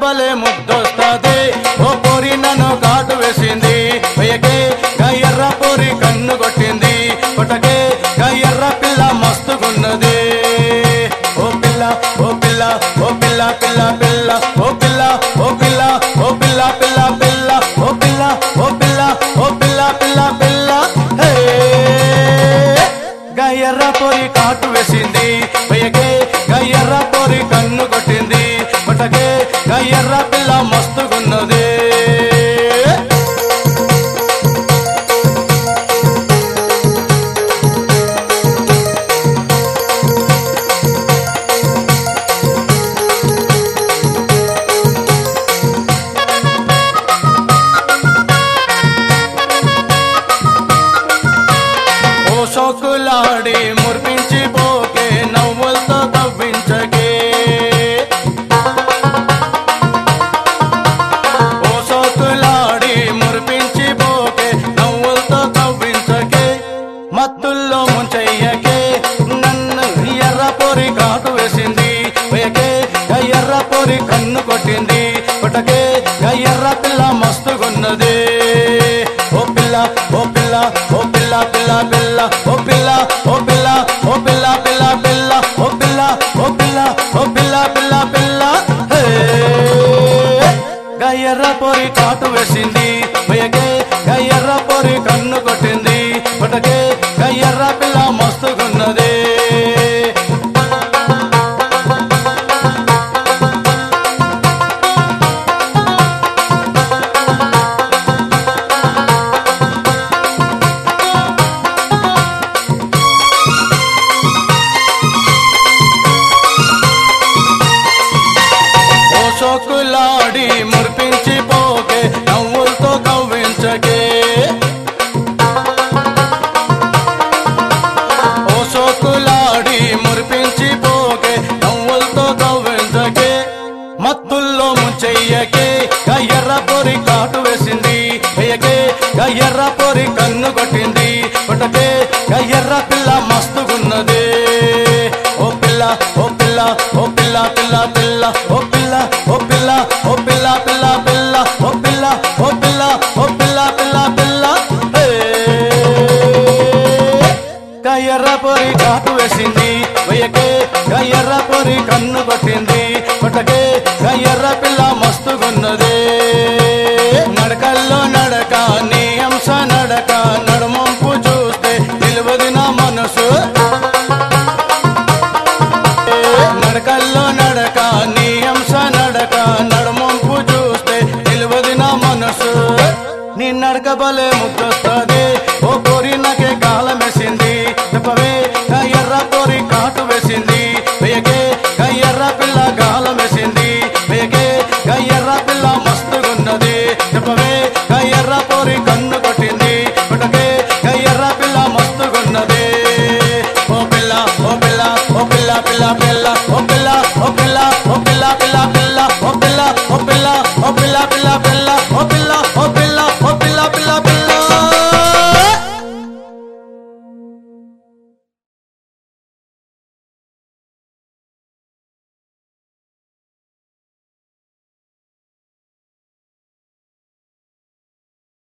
భలే ముద్దొస్తది ఓ పోరి నన్ను కాటు వేసింది వెయ్యకే గయ్యర్ర పోరి కన్ను కొట్టింది కొట్టకే గయ్యర్ర పిల్ల మస్తుగున్నది ఓ పిల్ల ఓ పిల్ల ఓ పిల్ల పిల్ల పిల్ల ఓ పిల్ల ఓ పిల్ల ఓ పిల్ల పిల్ల పిల్ల ఓ పిల్ల ఓ పిల్ల ఓ పిల్ల పిల్ల పిల్ల హే గయ్యర్ర పొరి కాటు వేసింది వెయ్యకే గయ్యర్ర పొరి కన్ను కొట్టింది కొట్టకే గయ్యర్ర పిల్ల మస్తుగున్నది ఓ సోకులాడి మురిపించి పోకే నవ్వులతో తవ్వించకే ఓ సోకులాడి మురిపించి పోకే నవ్వులతో తవ్వించకే మత్తుల్లో ముంచెయ్యకే నన్ను ఎర్ర పొరి కాటు వేసింది వేయకే ఎర్ర పొరి కన్ను కొట్టింది కొట్టకే ఎర్ర పిల్ల మస్తుగున్నది ఓ పిల్ల ఓ పిల్ల ఓ పిల్ల పిల్ల పిల్ల ఓ పిల్ల ఓ పిల్ల ఓ పిల్ల పిల్ల పిల్ల ఓ పిల్ల ఓ పిల్ల ఓ పిల్ల పిల్ల పిల్ల హే గయ్యర్ర పొరి కాటు వేసింది వెయ్యకే గయ్యర్ర పొరి కన్ను కొట్టింది కొట్టకే గయ్యర్ర పిల్ల మస్తుగున్నది ఓ సోకులాడి మురిపించి పోకే నవ్వులతో కవ్వించకే ఓ సోకులాడి మురిపించి పోకే నవ్వులతో కవ్వించకే మత్తుల్లో ముంచెయ్యకే గయ్యర్ర పొరి కాటు వేసింది వెయ్యకే గయ్యర్ర పొరి కన్ను కొట్టింది కొట్టకే గయ్యర్ర పిల్ల మస్తుగున్నది ఓ పిల్ల ఓ పిల్ల ఓ పిల్ల పిల్ల పిల్ల ఓ పిల్ల ఓ పిల్ల ఓ పిల్ల పిల్ల పిల్ల ఓ పిల్ల ఓ పిల్ల ఓ పిల్ల పిల్ల పిల్ల హే గయ్యర్ర పొరి కాటు వేసింది వెయ్యకే గయ్యర్ర పొరి కన్ను కొట్టింది కొట్టకే గయ్యర్ర పిల్ల మస్తుగున్నది నడకల్లో నడక నీ అంశ నడక నడుమంపు చూస్తే నిలువది నా మనసు